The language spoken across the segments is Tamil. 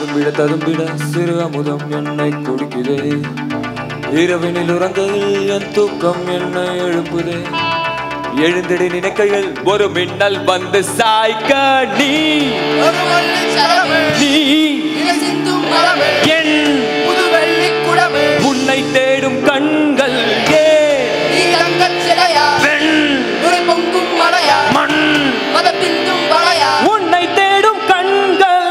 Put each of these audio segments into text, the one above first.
ததும்பிட ததும்பிட சிறு அமுதம் என்னை குடிக்குதே இரவினில் உறங்கையில் என் தூக்கம் என்னை எழுப்புதே எழுந்திட நினைக்கையில் ஒரு மின்னல் வந்து சாய்க்க நீ ஒரு வள்ளிச் சரமே, நீ இலை சிந்தும் மரமே, என் புது வெள்ளிக் குடமே, உன்னை தேடும் கண்கள் ஏ நீ தங்கச் சிலையா, பெண் நுரை பொங்கும் மலையா, மண் மதம் பிந்தும் வளையா, உன்னை தேடும் கண்கள்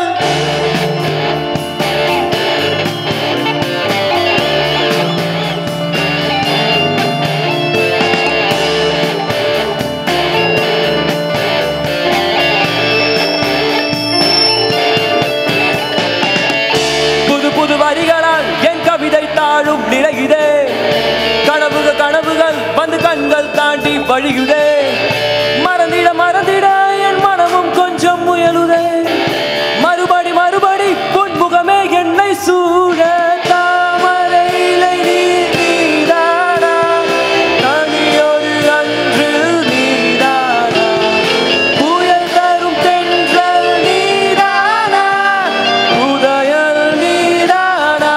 புது புது வரிகளால் என் கவிதை தாழும் நிறையுதே கனவுகள் கனவுகள் வந்து கண்கள் தாண்டி வழியுதே மறந்திட மறந்திட என் மனமும் கொஞ்சம் முயலுதே மறுபடி மறுபடி பொன்முகமே என்னை சூழ தாமரை இலை நீர் நீராடா தனியொரு அன்று நீராடா புயல் தரும் தென்றல் நீராடா உதயல் நீராடா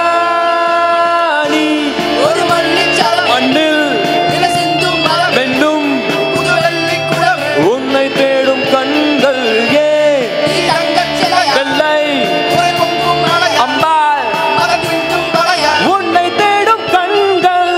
நீ ஒரு வள்ளிச் சரமே, மண்ணில் இலை சிந்தும் மரமே, வெண்ணும் புது வெள்ளிக் குடமே, உன்னை தேடும் கண்கள் ஏ நீ தங்கச் சிலையா, வெள்ளை நுரை பொங்கும் மலையா, அம்பாள் மதம் பிந்தும் வளையா, உன்னை தேடும் கண்கள்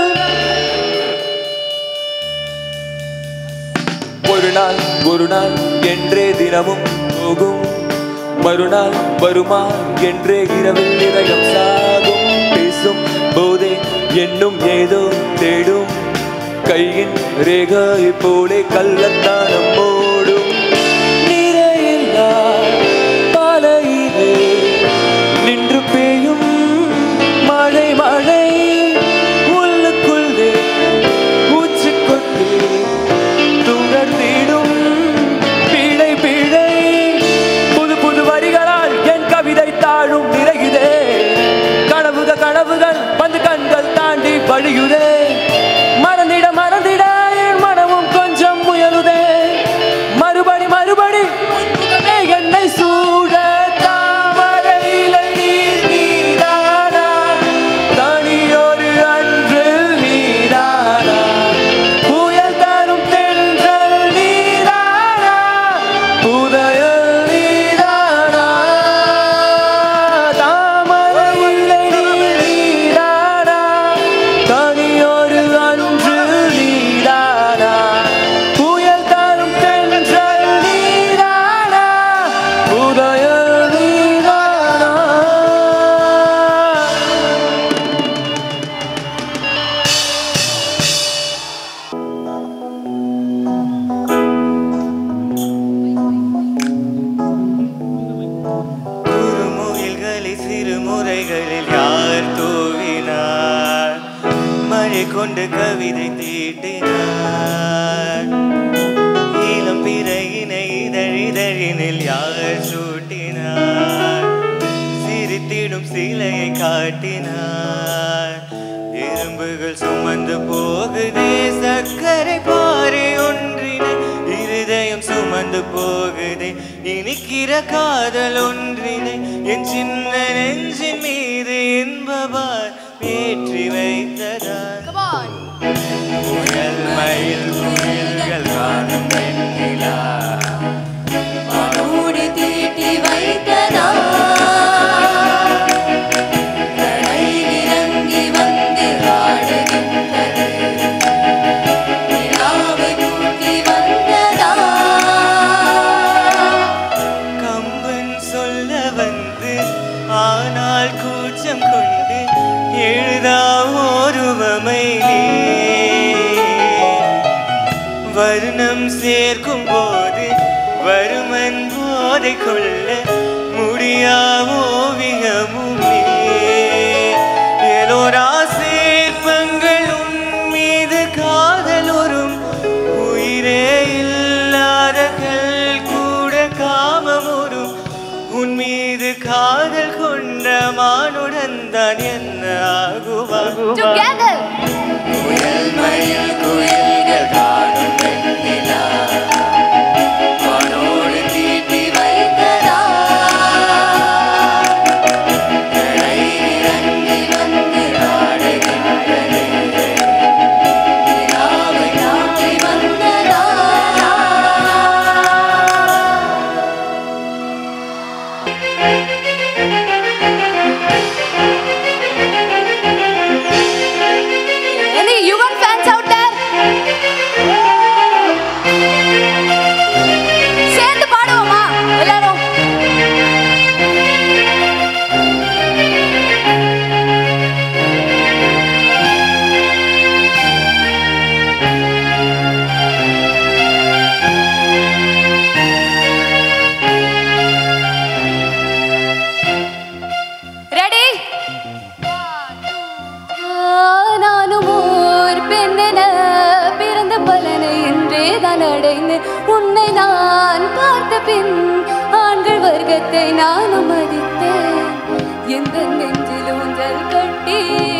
ஒரு நாள் ஒரு நாள் என்றே தினமும் போகும் மறுநாள் வருமா என்றே இரவில் இதயம் சாகும் பேசும் போதே என்னும் ஏதோ தேடும் கையின் ரேகை போலே கள்ளத்தானம் ஓடும் நீரே இல்லா பாலையிலே நின்று பெய்யும் மழை மழை உள்ளுக்குள்ளே மூச்சு கொண்டு துணர்ந்திடும் பிழை பிழை புது புது வரிகளால் என் கவிதை தாழும் நிறையுதே கனவுகள் கனவுகள் வந்து கண்கள் தாண்டி வழியுதே மறந்திட மறந்திட என் மனமும் கொஞ்சம் முயலுதே மறுபடி மறுபடி பொன்முகமே என்னை சூழ தாமரை இலை நீர் நீராடா தனியொரு அன்று நீராடா புயல் தரும் தென்றல் நீராடா புதையல் நீராடா தாமரை இலை நீர் நீராடா தனியொரு அன்று நீராடா புயல் தரும் தென்றல் நீராடா புதையல் நீராடா குறுமுயல்களை சிறு முறைகளில் யார் தூவினார் மழை கொண்டு கவிதை தீட்டினார் இளம் பிறையினை இதழிதழினில் யார் சூட்டினார் சிரித்திடும் சிலையை காட்டினார் எறும்புகள் சுமந்து போகுதே சர்க்கரை பாறை ஒன்றினை இருதயம் சுமந்து போகுதே இனிக்கிற காதல் ஒன்றினை என் சின்ன நெஞ்சின் மீது இன்பபார் ஏற்றி வைத்ததார் Come on. புயல் மயில் குயில்கள் காணும் வெண்ணிலா மூடி தீட்டி வைத்ததா கடை இறங்கி வந்து ஆடுகின்றது நிலாவை கூட்டி வந்ததா கம்பன் சொல்ல வந்து ஆனால் கூச்சம் கொண்டு எழுதா ஓருவமை நீ வருணம் சேர்க்கும் போது வருமன் போதை கொள்ள முடியா ஓவியமும் நீ எலோரா சேர்ப்பங்கள் உன் மீது காதலொரும் உயிரே இல்லாத கல் கூட காமமொரும் உன் மீது காதல் கொண்ட மானுடன் தான் என்ன ஆகுவான் Together. புயல் மயில் குயில்கள் காணும் வெண்ணிலா வானோடு தீட்டி வைத்ததா Any Yuvan fans out there? சேர்ந்து பாடுவோமா எல்லாரும் ரெடி நானும் ஓர் பெண்ணென பிறந்த பலனை என்றே தான் அடைந்து உன்னை நான் பார்த்த பின் ஆண்கள் வர்க்கத்தை நானும் மதித்தேன் எந்த நெஞ்சில் ஊஞ்சல் கட்டி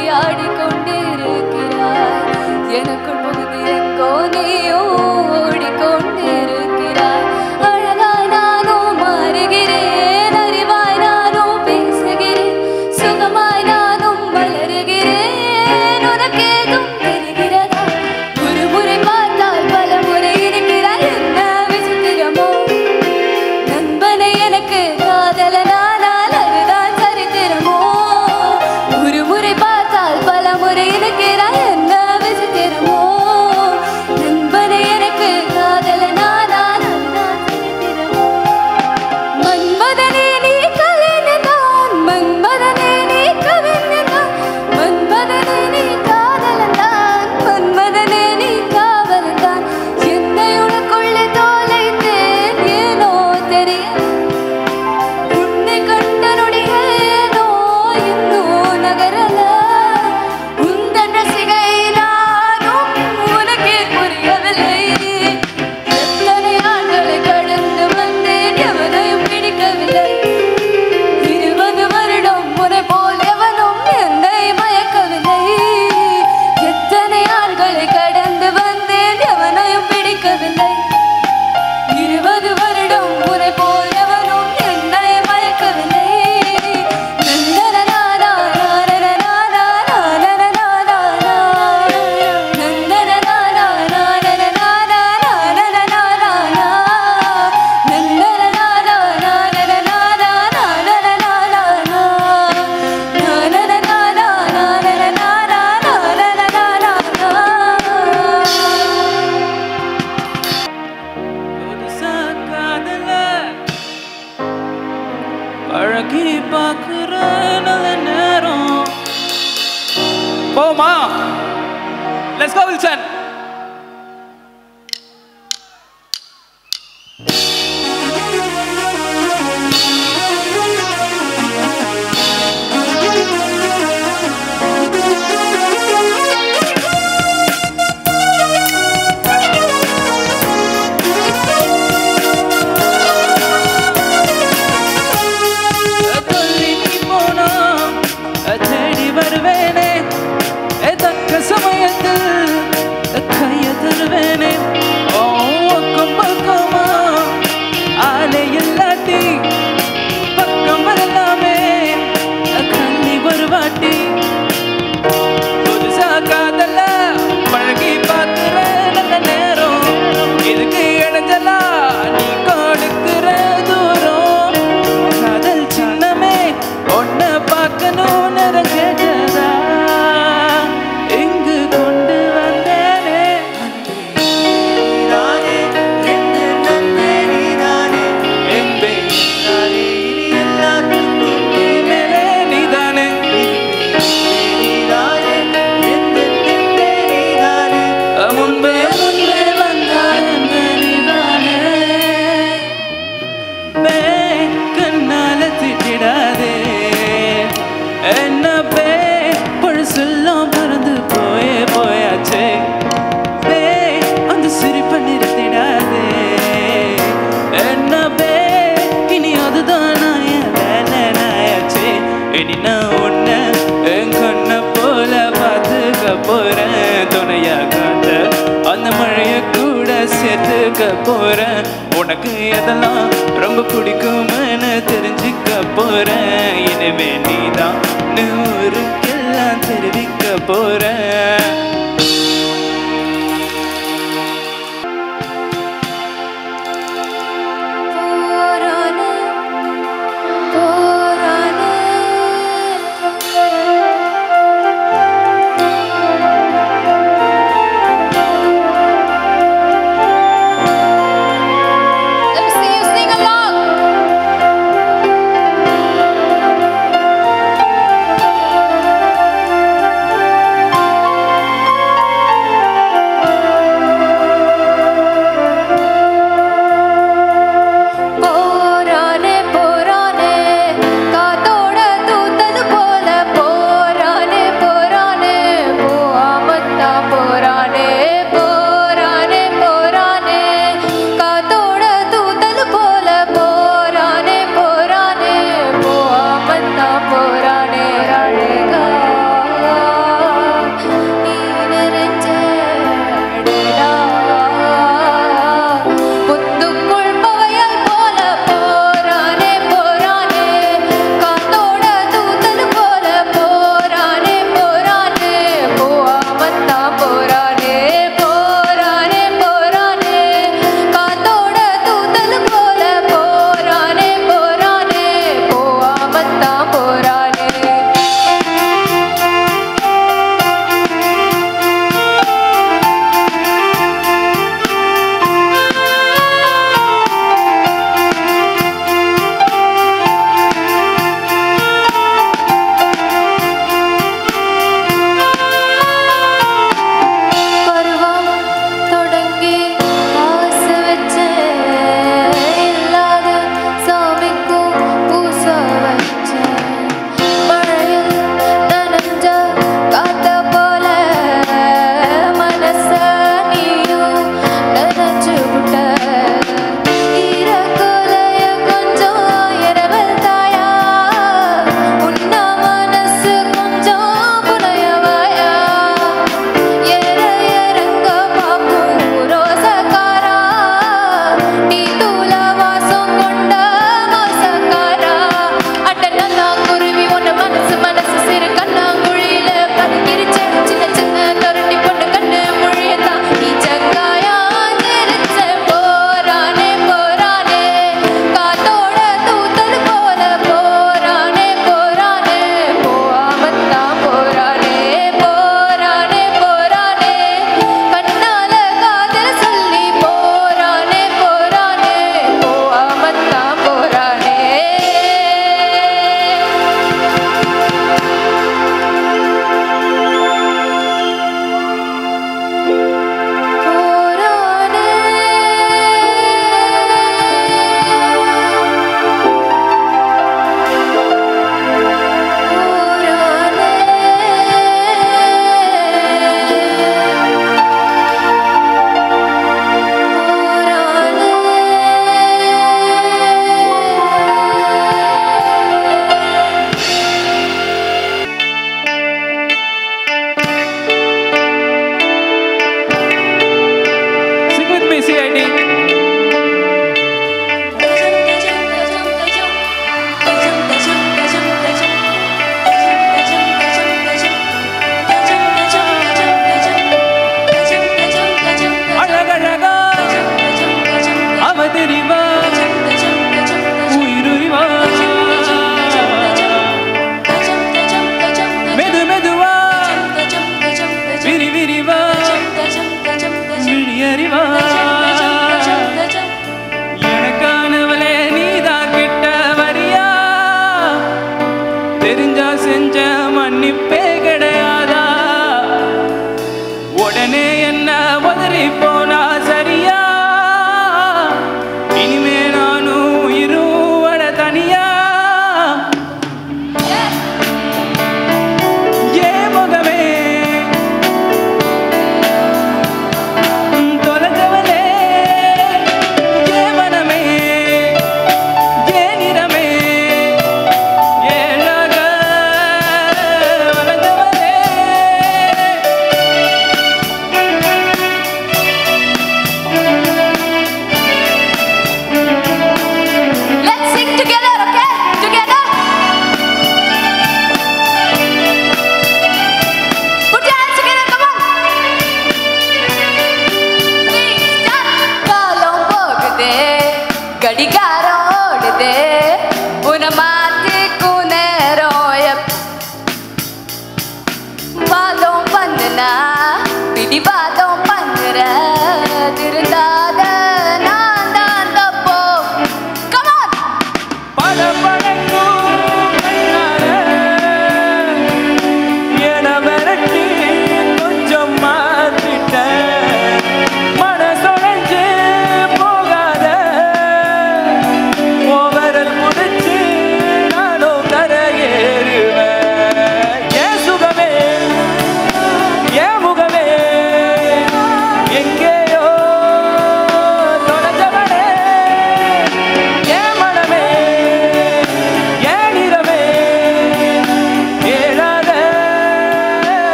ஆடிக்கொண்டிருக்கிறாய் எனக்குள் புகுந்து எங்கோ நீயோ ஓடிக்கொண்டிருக்கிறாய் அழகாய் நானும் மாறுகிறேன் அறிவாய் நானும் பேசுகிறேன் சுகமாய் நானும் வளருகிறேன் உனக்கேதும் தெரிகிறதா ஒரு முறை பார்த்தால் பல முறை இருக்கிறாய் என்ன விசித்திரமோ நண்பனை எனக்கு காதலனானால் அதுதான் சரித்திரமோ ஒரு முறை பார்த்தால் பல முறை இருக்கிறாய் என்ன விசித்திரமோ நண்பனை எனக்கு காதலனானால் அதுதான் சரித்திரமோ மன்மதனே நீ கலைஞன்தான் மன்மதனே நீ கவிஞன்தான் மன்மதனே நீ காதலன்தான் மன்மதனே நீ காவலன்தான் என்னை உனக்குள்ளே தொலைத்தேன் ஏனோ தெரியல உன்னை கண்ட நொடிகளேனோ இன்னும் நகரல உந்தன் ரசிகை நானும் உனக்கே புரியவில்லை எத்தனை ஆண்களை கடந்து வந்தேன் எவனையும் பிடிக்கவில்லை இருபது வருடம் முறை போல் எவனும் என்னை மயக்கவில்லை எத்தனை ஆண்களை கடந்து வந்தேன் எவனையும் பிடிக்கவில்லை இருபது வருடம் முறை போல் எவனும் என்னை மயக்கவில்லை நந்தனனானா, நானனனானா, நானனனானா, நந்தனனானா, நானனனானா, நானனனானா, நந்தனனானா, நானனனானா, நானனனானா, நானனனானா, நானனனானா, நானனனானா. புதுசா காதல பழகி பார்க்குற நல்ல நேரம் போமா லெட்ஸ் கோ வில்சன் சொல்லி நீ போனா தேடி வருவேனே ஏ தக்க சமயத்தில் கைய தருவேனே ஓ பக்கம் பக்கமா ஆலை இல்லாட்டி பக்கம் வரலாமே கண்ணி வருவாட்டி புதுசா காதல பழகி பார்க்கிற நல்ல நேரம் இதுக்கு இடைஞ்சலா நீ கொடுக்கிற தூரம் காதல் சின்னமே ஒன்ன பார்க்கணும் நேரம் கேட்டதா இங்கு கொண்டு வந்தேனே என்பே மேலே நீதானே முன்பே முன்பே வந்தாய் நீதானே பே கண்ணால திட்டிடாதே என்ன பே பழசெல்லாம் பறந்து போயே போயாச்சே பே அந்த சிரிப்பை நிறுத்திடாதே என்ன பே இனி அதுதான் நான் என் வேலை நாயாச்சே இனி நான் உன்னை என் கண்ணை போல பார்த்துக்க போறேன் துணையா காத்த அந்த மழைய கூட சேர்த்துக்க போறேன் உனக்கு எதெல்லாம் ரொம்ப பிடிக்கும்னு தெரிஞ்சுக்க போறேன் இனிமே நீதான் நூறுக்கெல்லாம் தெரிவிக்க போறேன் போரான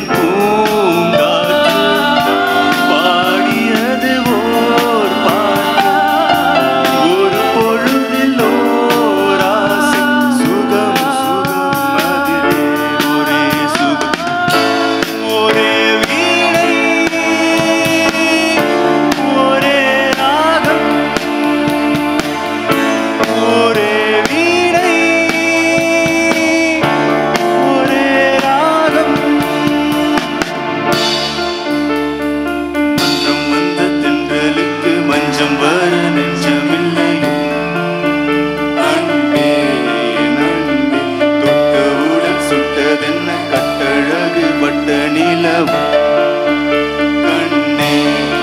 பூங்காற்று பாடியது ஓர் பாட்டு ஒரு பொழுதில் ஓர் ஆசை சுகம் சுகம் அதிலே ஒரே சுகம் ஒரே வீணை ஒரே ராகம் ஒரே வீணை ஒரே ராகம் மன்றம் வந்த தென்றலுக்கு மஞ்சம் வர நெஞ்சமில்லை அன்பே நன்பே தொட்டவுடன் சுட்டதென்ன கட்டழகு வட்ட நிலவு கண்ணே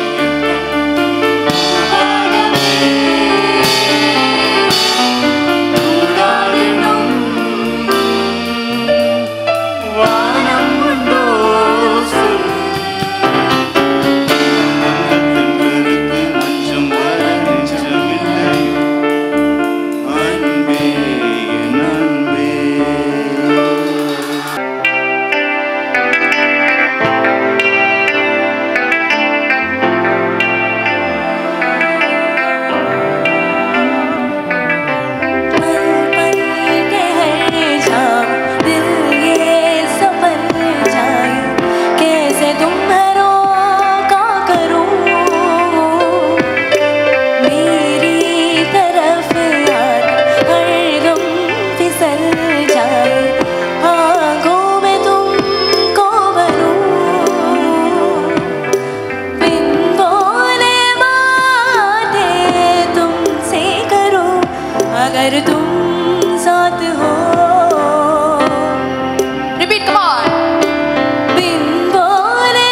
வானமே சூடாடினும் வானம் உண்டோ சொல் தென்றலுக்கு மஞ்சம் வர நெஞ்சமில்லையோ அன்பே என் அன்பே कैसे तुम भरो का करूं मेरी तरफ यार हर गम फिसल जाए आंखों में तुमको भरूं बिन बोले बातें तुमसे करूं अगर तुम साथ हो Repeat, come on. बिन बोले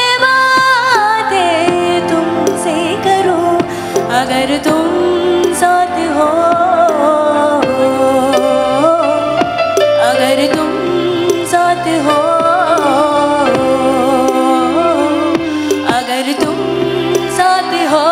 बातें तुमसे करूं अगर तुम साथ हो अगर तुम साथ हो अगर तुम साथ हो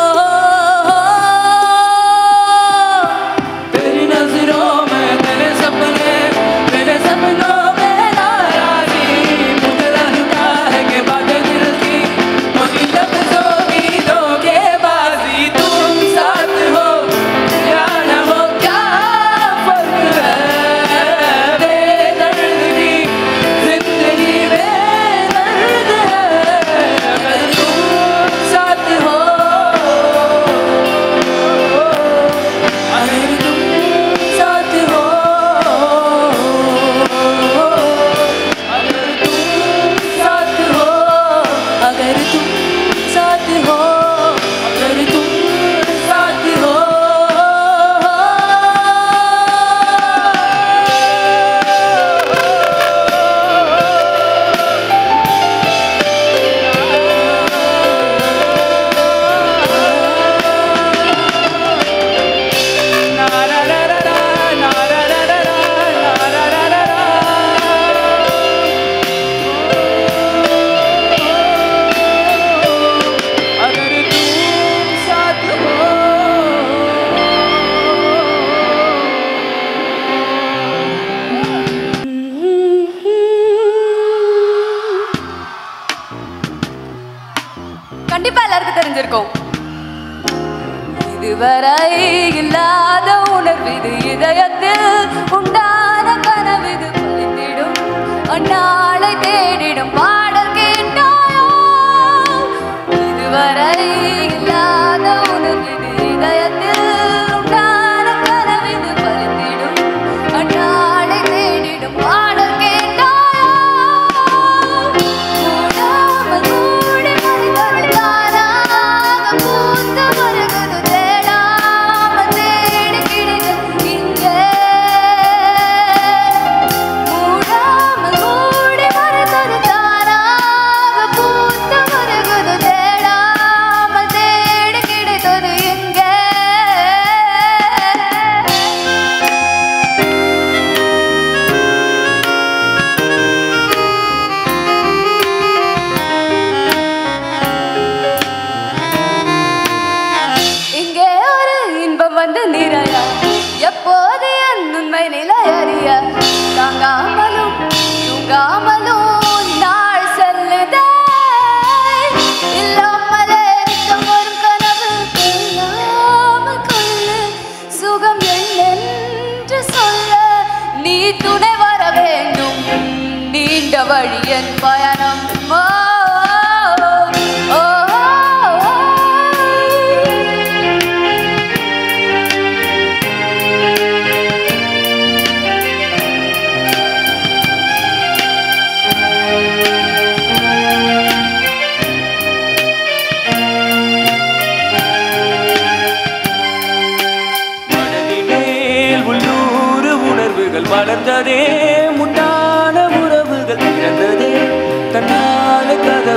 तेरी नजरों में तेरे सपने तेरे सपनों में नाराजी मुझे लगता है कि बातें दिल की मोटी लफ्जों की धोखेबाजी तुम साथ हो या न हो क्या फर्क है बेदर्द की जिंदगी में दर्द है अगर तुम साथ हो अगर तुम साथ हो अगर तुम साथ हो अगर तुम साथ हो अगर तुम साथ हो अगर तुम साथ हो கண்டிப்பா எல்லாருக்கும் தெரிஞ்சிருக்கும் இதுவரை இல்லாத உணர்வு இது இதயத்தில் உண்டான கனவு இது பலித்திடும் அந்நாளை தேடிடும் பாடல் கேட்டாயோ இதுவரை இல்லாத உணர்வு இது இதயத்தில் உண்டான கனவு இது பலித்திடும் அந்நாளை தேடிடும் பாடல் கேட்டாயோ மூடாமல் மூடி மறைந்தது தானாக பூத்து வருகிறது தேடாமல் தேடி கிடைத்தது இங்கே. மூடாமல் மூடி மறைந்தது தானாக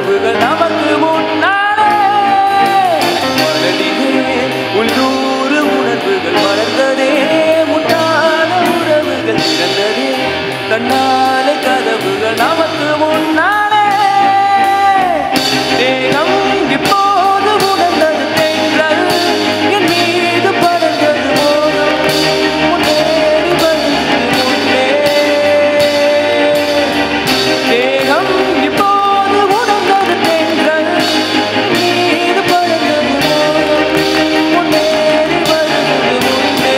கதவுகள் நமக்கு முன்னாலே மனதிலே உள்ளூர் உணர்வுகள் வளர்ந்ததே முட்டான உறவுகள் திறந்ததே கண்ணால கதவுகள் நமக்கு முன்னாலே தேகம் இப்போது உணர்ந்தது தென்றல் என் மீது பறந்தது மோகம் முன்னேறி வருகிறது முன்னே தேகம் இப்போது உணர்ந்தது தென்றல் மீது பறந்தது மோகம் முன்னேறி வருகிறது முன்னே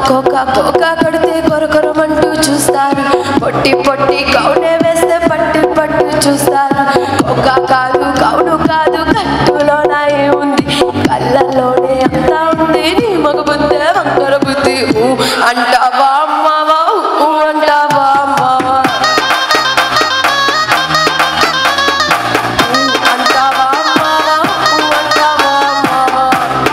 కోక కోక కడితే కొరకొరమంటూ చూస్తారు పొట్టి పొట్టి కౌనే వేస్తే పట్టు పట్టు చూస్తారు కోక కాదు కౌను కాదు కట్టులోన ఏముంది కళ్ళల్లోనే అంతా ఉంది నీ మగ బుద్ధే వంకర బుద్ధి ఊ అంటావా అమ్మావా ఊ అంటావా అమ్మావా ఊ అంటావా అమ్మావా ఊ అంటావా అమ్మావా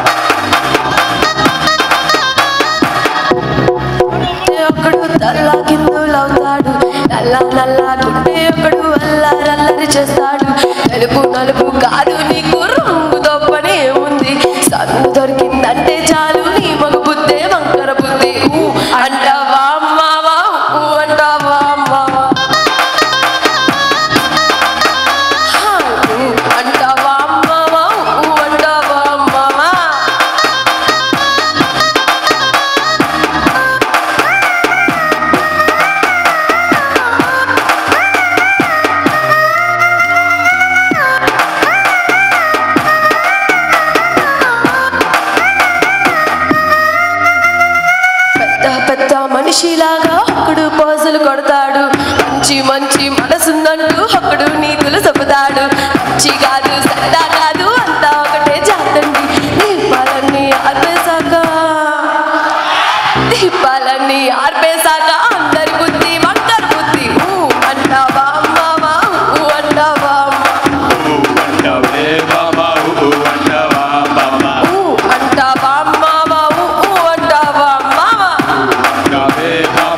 ఒకడు తల్లా కిందులవుతాడు నల్లా నల్లా గుండె ఒకడు అల్లారల్లరి చేస్తాడు నలుపు నలుపు కాదు నీకు రంగుతో పని ఏముంది సన్ను దొరికిందంటే చాలు నీ మగ బుద్ధే వంకర బుద్ధి ఊ అంటావా అమ్మావా ఊ అంటావా అమ్మావా హా, ఊ అంటావా అమ్మావా ఊ అంటావా అమ్మావా పెద్ద పెద్ద మనిషిలాగా ఒకడు పోజులు కొడతాడు మంచి మంచి మనసుందంటూ ఒకడు నీతులు చెబుతాడు మంచి కాదు సరదా కాదు అంతా ఒకటే జాతండి దీపాలన్నీ ఆర్పేశాక దీపాలన్నీ ఆర్పేశాక అందరి బుద్ధి వంకర బుద్ధి ఊ అంటావా అమ్మావా ఊ అంటావా ఊ అంటావా అమ్మావా ఊ ఊ అంటావా అమ్మావా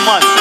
கமான்